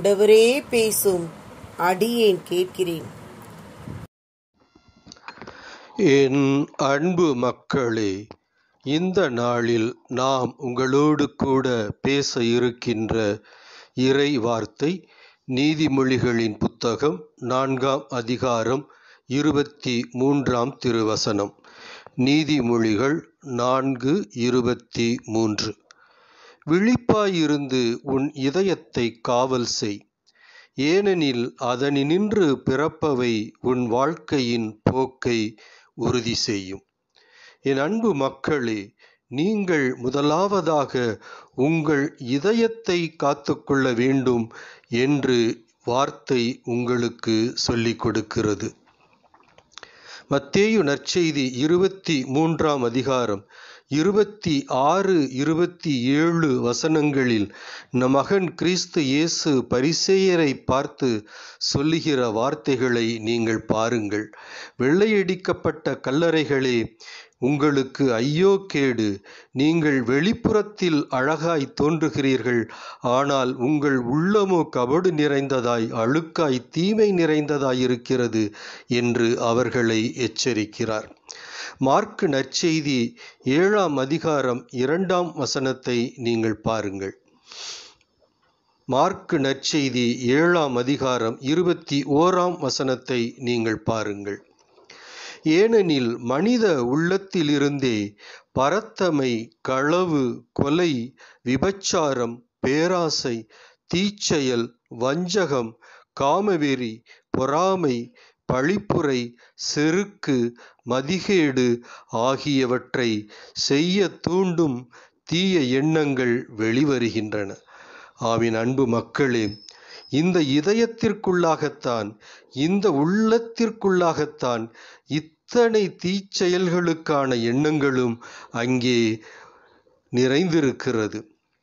ஆண்டவரே பேசும் அடியேன் கேட்கிறேன் என் அன்பு மக்களே இந்த நாளில் நாம் உங்களோடு கூட பேச இருக்கின்ற இறை வார்த்தை நீதிமொழிகளின் புத்தகம் நான்காம் அதிகாரம் இருபத்தி மூன்றாம் திருவசனம் நீதிமொழிகள் நான்கு இருபத்தி மூன்று விழிப்பாயிருந்து உன் இதயத்தை காவல் செய் ஏனெனில் அதனினின்று பிறப்பவை உன் வாழ்க்கையின் போக்கை உறுதி செய்யும் என் அன்பு மக்களே நீங்கள் முதலாவதாக உங்கள் இதயத்தை காத்துக்கொள்ள வேண்டும் என்று வார்த்தை உங்களுக்கு சொல்லிக் கொடுக்கிறது மத்தேயு நற்செய்தி இருபத்தி மூன்றாம் அதிகாரம் இருபத்தி ஆறு இருபத்தி ஏழு வசனங்களில் நம் மகன் கிறிஸ்து இயேசு பரிசேயரை பார்த்து சொல்லுகிற வார்த்தைகளை நீங்கள் பாருங்கள் வெள்ளையடிக்கப்பட்ட கல்லறைகளே உங்களுக்கு ஐயோ கேடு நீங்கள் வெளிப்புறத்தில் அழகாய் தோன்றுகிறீர்கள் ஆனால் உங்கள் உள்ளமோ கபடு நிறைந்ததாய் அழுக்காய் தீமை நிறைந்ததாய் இருக்கிறது என்று அவர்களை எச்சரிக்கிறார் மார்க் நற்செய்தி ஏழாம் அதிகாரம் இரண்டாம் வசனத்தை நீங்கள் பாருங்கள் மார்க் நற்செய்தி ஏழாம் அதிகாரம் இருபத்தி ஓராம் வசனத்தை நீங்கள் பாருங்கள் ஏனெனில் மனித உள்ளத்திலிருந்தே பரத்தமை களவு கொலை விபச்சாரம் பேராசை தீச்செயல் வஞ்சகம் காமவெறி பொறாமை பழிப்புரை செருக்கு மதிகேடு ஆகியவற்றை செய்ய தூண்டும் தீய எண்ணங்கள் வெளிவருகின்றன ஆவின் அன்பு மக்களே இந்த இதயத்திற்குள்ளாகத்தான் இந்த உள்ளத்திற்குள்ளாகத்தான் இத்தனை தீச்செயல்களுக்கான எண்ணங்களும் அங்கே நிறைந்திருக்கிறது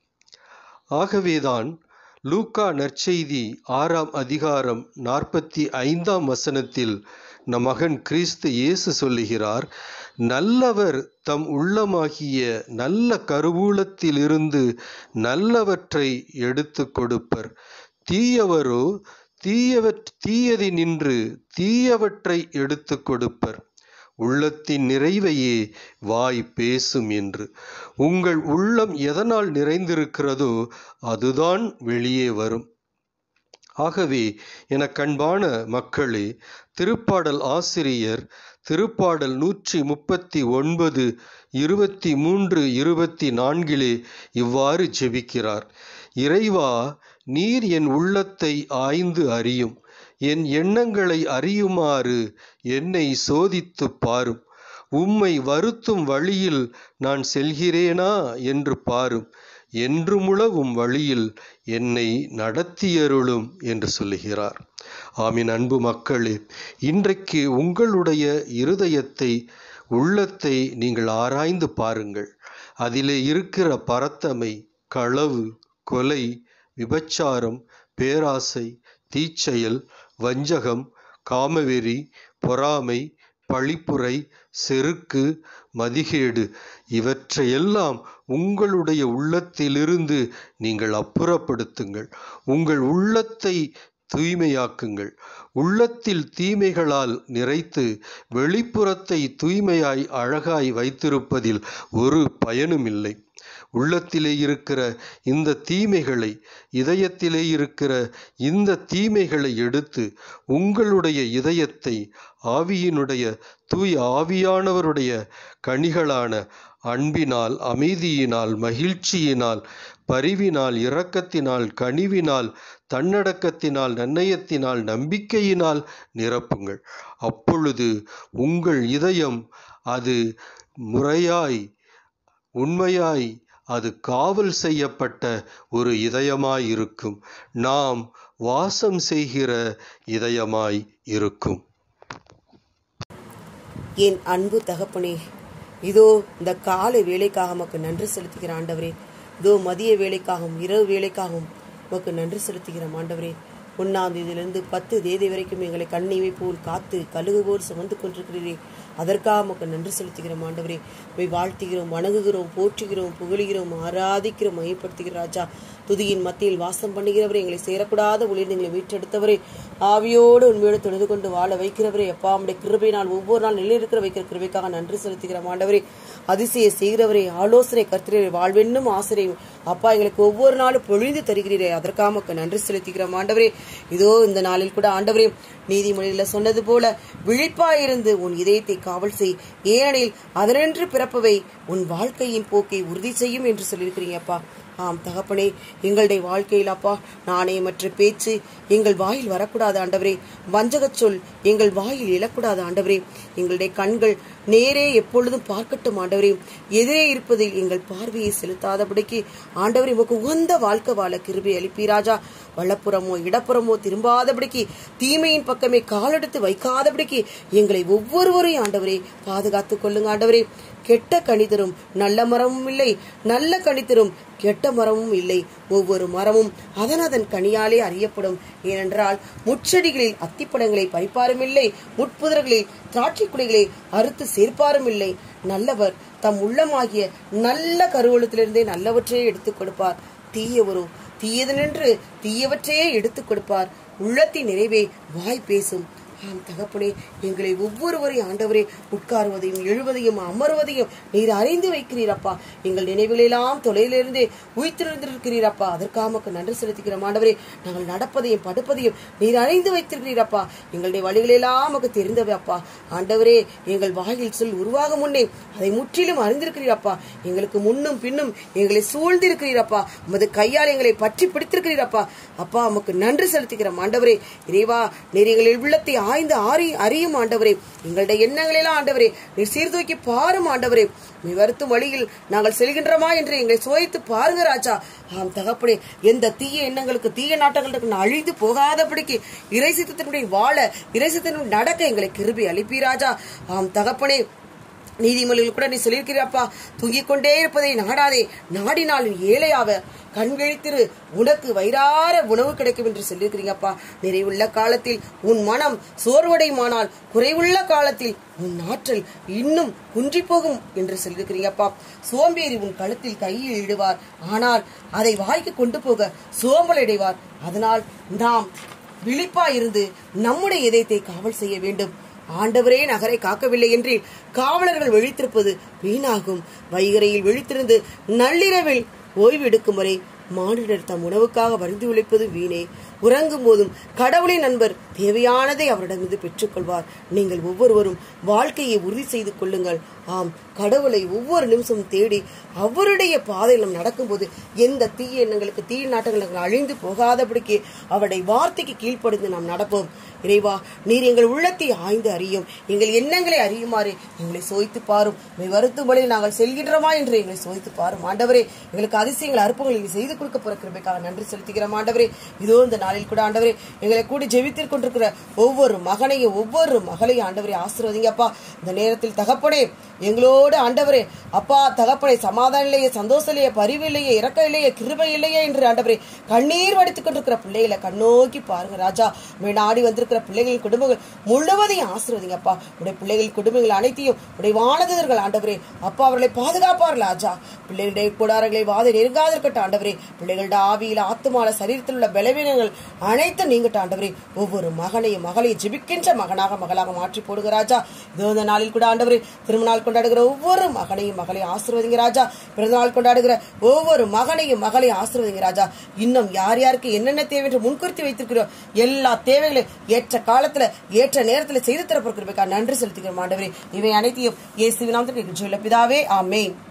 ஆகவேதான் லூக்கா நற்செய்தி ஆறாம் அதிகாரம் நாற்பத்தி ஐந்தாம் வசனத்தில் நம் மகன் கிறிஸ்து இயேசு சொல்லுகிறார் நல்லவர் தம் உள்ளமாகிய நல்ல கருவூலத்திலிருந்து நல்லவற்றை எடுத்து கொடுப்பர் தீயவரோ தீயவற் தீயதி நின்று தீயவற்றை எடுத்து கொடுப்பர் உள்ளத்தின் நிறைவையே வாய் பேசும் என்று உங்கள் உள்ளம் எதனால் நிறைந்திருக்கிறதோ அதுதான் வெளியே வரும் ஆகவே என கண்பான மக்களே திருப்பாடல் ஆசிரியர் திருப்பாடல் நூற்றி முப்பத்தி ஒன்பது இருபத்தி மூன்று இருபத்தி நான்கிலே இவ்வாறு ஜெபிக்கிறார் இறைவா நீர் என் உள்ளத்தை ஆய்ந்து அறியும் என் எண்ணங்களை அறியுமாறு என்னை சோதித்து பாரும் உம்மை வருத்தும் வழியில் நான் செல்கிறேனா என்று பாரும் என்றுமுளவும் வழியில் என்னை நடத்தியருளும் என்று சொல்லுகிறார் ஆமின் அன்பு மக்களே இன்றைக்கு உங்களுடைய இருதயத்தை உள்ளத்தை நீங்கள் ஆராய்ந்து பாருங்கள் அதிலே இருக்கிற பரத்தமை களவு கொலை விபச்சாரம் பேராசை தீச்செயல் வஞ்சகம் காமவெறி பொறாமை பழிப்புரை செருக்கு மதிகேடு இவற்றையெல்லாம் உங்களுடைய உள்ளத்திலிருந்து நீங்கள் அப்புறப்படுத்துங்கள் உங்கள் உள்ளத்தை தூய்மையாக்குங்கள் உள்ளத்தில் தீமைகளால் நிறைத்து வெளிப்புறத்தை தூய்மையாய் அழகாய் வைத்திருப்பதில் ஒரு பயனும் இல்லை உள்ளத்திலே இருக்கிற இந்த தீமைகளை இதயத்திலே இருக்கிற இந்த தீமைகளை எடுத்து உங்களுடைய இதயத்தை ஆவியினுடைய தூய் ஆவியானவருடைய கனிகளான அன்பினால் அமைதியினால் மகிழ்ச்சியினால் பரிவினால் இரக்கத்தினால் கனிவினால் தன்னடக்கத்தினால் நன்னயத்தினால் நம்பிக்கையினால் நிரப்புங்கள் அப்பொழுது உங்கள் இதயம் அது முறையாய் உண்மையாய் அது காவல் செய்யப்பட்ட ஒரு இதயமாய் இருக்கும் நாம் வாசம் செய்கிற இதயமாய் இருக்கும் என் அன்பு தகப்பனே இதோ இந்த காலை வேலைக்காக உமக்கு நன்றி செலுத்துகிற ஆண்டவரே இதோ மதிய வேலைக்காகவும் இரவு வேலைக்காகவும் உமக்கு நன்றி செலுத்துகிறோம் ஆண்டவரே ஒன்றாம் தேதியிலிருந்து பத்து தேதி வரைக்கும் எங்களை கண்ணீவை போல் காத்து கழுகு போல் சுமந்து கொண்டிருக்கிறீரே அதற்காக உமக்கு நன்றி செலுத்துகிறோம் ஆண்டவரே போய் வாழ்த்துகிறோம் வணங்குகிறோம் போற்றுகிறோம் புகழுகிறோம் ஆராதிக்கிறோம் மையப்படுத்துகிற ராஜா துதியின் மத்தியில் வாசம் பண்ணுகிறவரே எங்களை சேரக்கூடாத ஒளியில் எங்களை மீட்டெடுத்தவரே ஆவியோடு உண்மையோடு தொழுது கொண்டு வாழ வைக்கிறவரே அப்பா உடைய கிருபை நாள் ஒவ்வொரு நாள் நிலையிருக்கிற வைக்கிற கிருபைக்காக நன்றி செலுத்துகிற ஆண்டவரே அதிசய செய்கிறவரே ஆலோசனை கர்த்தரே வாழ்வென்னும் ஆசிரியம் அப்பா எங்களுக்கு ஒவ்வொரு நாளும் பொழிந்து தருகிறீரே அதற்காக உமக்கு நன்றி செலுத்துகிறோம் ஆண்டவரே இதோ இந்த நாளில் கூட ஆண்டவரே நீதிமொழியில சொன்னது போல விழிப்பாயிருந்து உன் இதயத்தை காவல் செய் ஏனெனில் அதனென்று பிறப்பவை உன் வாழ்க்கையின் போக்கை உறுதி செய்யும் என்று சொல்லியிருக்கிறீங்கப்பா ஆம் தகப்பனே எங்களுடைய வாழ்க்கையில் அப்பா நாணயமற்ற பேச்சு எங்கள் வாயில் வரக்கூடாது ஆண்டவரே வஞ்சகச் சொல் எங்கள் வாயில் எழக்கூடாது ஆண்டவரே எங்களுடைய கண்கள் நேரே எப்பொழுதும் பார்க்கட்டும் ஆண்டவரே எதிரே இருப்பதில் எங்கள் பார்வையை செலுத்தாதபடிக்கு ஆண்டவரே உமக்கு உகந்த வாழ்க்கை வாழ கிருபை அளிப்பீராஜா வலப்புறமோ இடப்புறமோ திரும்பாதபடிக்கு தீமையின் பக்கமே காலெடுத்து வைக்காதபடிக்கு எங்களை ஒவ்வொருவரையும் ஆண்டவரே பாதுகாத்துக் கொள்ளுங்க ஆண்டவரே கெட்ட கணிதரும் நல்ல மரமும் இல்லை நல்ல கணிதரும் கெட்ட மரமும் இல்லை ஒவ்வொரு மரமும் அதன் அதன் கனியாலே அறியப்படும் ஏனென்றால் முச்செடிகளில் அத்திப்பழங்களை பறிப்பாரும் இல்லை முட்புதர்களில் திராட்சை குடிகளை அறுத்து சேர்ப்பாரும் இல்லை நல்லவர் தம் உள்ளமாகிய நல்ல கருவூலத்திலிருந்தே நல்லவற்றையே எடுத்துக் கொடுப்பார் தீயவரோ தீயதனென்று தீயவற்றையே எடுத்துக் கொடுப்பார் உள்ளத்தின் நிறைவே வாய் பேசும் ஆம் தகப்பனே எங்களை ஒவ்வொருவரையும் ஆண்டவரே உட்காருவதையும் எழுவதையும் அமர்வதையும் நீர் அறிந்து வைக்கிறீரப்பா எங்கள் நினைவுகளெல்லாம் தொலையிலிருந்தே உயிர்த்திருந்திருக்கிறீரப்பா அதற்காக உமக்கு நன்றி செலுத்துகிறோம் ஆண்டவரே நாங்கள் நடப்பதையும் படுப்பதையும் நீர் அறிந்து வைத்திருக்கிறீரப்பா எங்களுடைய வழிகளெல்லாம் நமக்கு தெரிந்தவை அப்பா ஆண்டவரே எங்கள் வாயில் சொல் உருவாக முன்னே அதை முற்றிலும் அறிந்திருக்கிறீரப்பா எங்களுக்கு முன்னும் பின்னும் எங்களை சூழ்ந்திருக்கிறீரப்பா உமது கையால் எங்களை பற்றி பிடித்திருக்கிறீரப்பா அப்பா உமக்கு நன்றி செலுத்துகிறோம் ஆண்டவரே இறைவா நீர் எங்களில் உள்ளத்தை ஆய்ந்து ஆறி அறியும் ஆண்டவரே எங்களுடைய எண்ணங்களெல்லாம் ஆண்டவரே நீர் சீர்தூக்கி பாரும் ஆண்டவரே நீ வருத்தும் வழியில் நாங்கள் செல்கின்றோமா என்று எங்களை சோதித்து பாருங்க ராஜா ஆம் தகப்பனே எந்த தீய எண்ணங்களுக்கு தீய நாட்டங்களுக்கு நான் அழிந்து போகாதபடிக்கு இறைசித்தத்தினுடைய வாழ இறைசித்தனுடைய நடக்க எங்களை கிருபி அளிப்பி ராஜா ஆம் தகப்பனே நீதிமொழிகள் கூட நீ சொல்லியிருக்கிறாப்பா தூங்கிக் கொண்டே இருப்பதை நாடாதே நாடினால் நீ ஏழையாவ கண் விழித்திரு உனக்கு வயிறார உணவு கிடைக்கும் என்று சொல்லியிருக்கிறீங்கப்பா நிறைவுள்ள காலத்தில் உன் மனம் சோர்வடையுமானால் குறைவுள்ள காலத்தில் உன் ஆற்றல் இன்னும் குன்றி போகும் என்று சொல்லியிருக்கிறீங்கப்பா சோம்பேறி உன் கழுத்தில் கையில் இடுவார் ஆனால் அதை வாய்க்கு கொண்டு போக சோம்பல் அடைவார் அதனால் நாம் விழிப்பாயிருந்து நம்முடைய இதயத்தை காவல் செய்ய வேண்டும் ஆண்டவரே நகரை காக்கவில்லை என்று காவலர்கள் விழித்திருப்பது வீணாகும் வைகரையில் விழித்திருந்து நள்ளிரவில் ஓய்வு எடுக்கும் வரை மானிடர் தம் உணவுக்காக வருந்து உழைப்பது வீணே உறங்கும் போதும் கடவுளின் நண்பர் தேவையானதை அவரிடமிருந்து பெற்றுக்கொள்வார் நீங்கள் ஒவ்வொருவரும் வாழ்க்கையை உறுதி செய்து கொள்ளுங்கள் ஆம் கடவுளை ஒவ்வொரு நிமிஷமும் தேடி அவருடைய பாதையில் நாம் நடக்கும்போது எந்த தீய எண்ணங்களுக்கு தீய நாட்டங்களுக்கு அழிந்து போகாதபடிக்கு அவருடைய வார்த்தைக்கு கீழ்ப்படிந்து நாம் நடப்போம் இறைவா நீர் எங்கள் உள்ளத்தை ஆய்ந்து அறியும் எங்கள் எண்ணங்களை அறியுமாறு எங்களை சோய்த்து பாரும் மெய் வருத்தும் வழியில் நாங்கள் செல்கின்றோமா என்று எங்களை சோய்த்து பாரும் ஆண்டவரே எங்களுக்கு அதிசயங்கள் அற்புதங்களை நீர் செய்து கொடுக்க போற கிருபைக்காக நன்றி செலுத்துகிறோம் ஆண்டவரே இதோ இந்த நாளில் கூட ஆண்டவரே எங்களை கூடி ஜெபித்திற்கு கொண்டிருக்கிற ஒவ்வொரு மகனையும் ஒவ்வொரு மகளையும் ஆண்டவரே ஆசீர்வதிங்கப்பா இந்த நேரத்தில் தகப்பனே எங்களோடு ஆண்டவரே அப்பா தகப்பனை சமாதானம் இல்லையே சந்தோஷம் இல்லையே பரிவு இல்லையே இறக்கம் இல்லையே கிருபை இல்லையே என்று ஆண்டவரே கண்ணீர் வடித்துக் கொண்டிருக்கிற பிள்ளைகளை கண்ணோக்கி பாருங்க ராஜா உம்மை நாடி வந்திருக்கிற பிள்ளைகளின் குடும்பங்கள் முழுவதையும் ஆசீர்வதிங்கப்பா உடைய பிள்ளைகள் குடும்பங்கள் அனைத்தையும் உடைய வானதர்கள் ஆண்டவரே அப்பா அவர்களை பாதுகாப்பார் ராஜா பிள்ளைகளுடைய கூடாரங்களை வாதை நெருங்காதிருக்கட்டும் ஆண்டவரே பிள்ளைகளுடைய ஆவியில ஆத்துமால சரீரத்தில் உள்ள பலவீனங்கள் அனைத்தும் நீங்கட்டும் ஆண்டவரே ஒவ்வொரு மகனையும் மகளையும் ஜெபிக்கின்ற மகனாக மகளாக மாற்றி போடுங்க ராஜா இதோ இந்த நாளில் கூட ஆண்டவரே திருமணநாள் கொண்டாடுகிற ஒவ்வொரு மகனையும் மகளையும் ஆசீர்வதிங்க ராஜா பிறந்தநாள் கொண்டாடுகிற ஒவ்வொரு மகனையும் மகளையும் ஆசீர்வதிங்க ராஜா இன்னும் யார் யாருக்கு என்னென்ன தேவை என்று முன்குறித்து வைத்திருக்கிறோம் எல்லா தேவைகளையும் ஏற்ற காலத்துல ஏற்ற நேரத்துல செய்து தரப்போகிறதுக்காக நன்றி செலுத்துகிறோம் ஆண்டவரே இவை அனைத்தையும் இயேசுவின் நாமத்தில் சொல்ல பிதாவே ஆமென்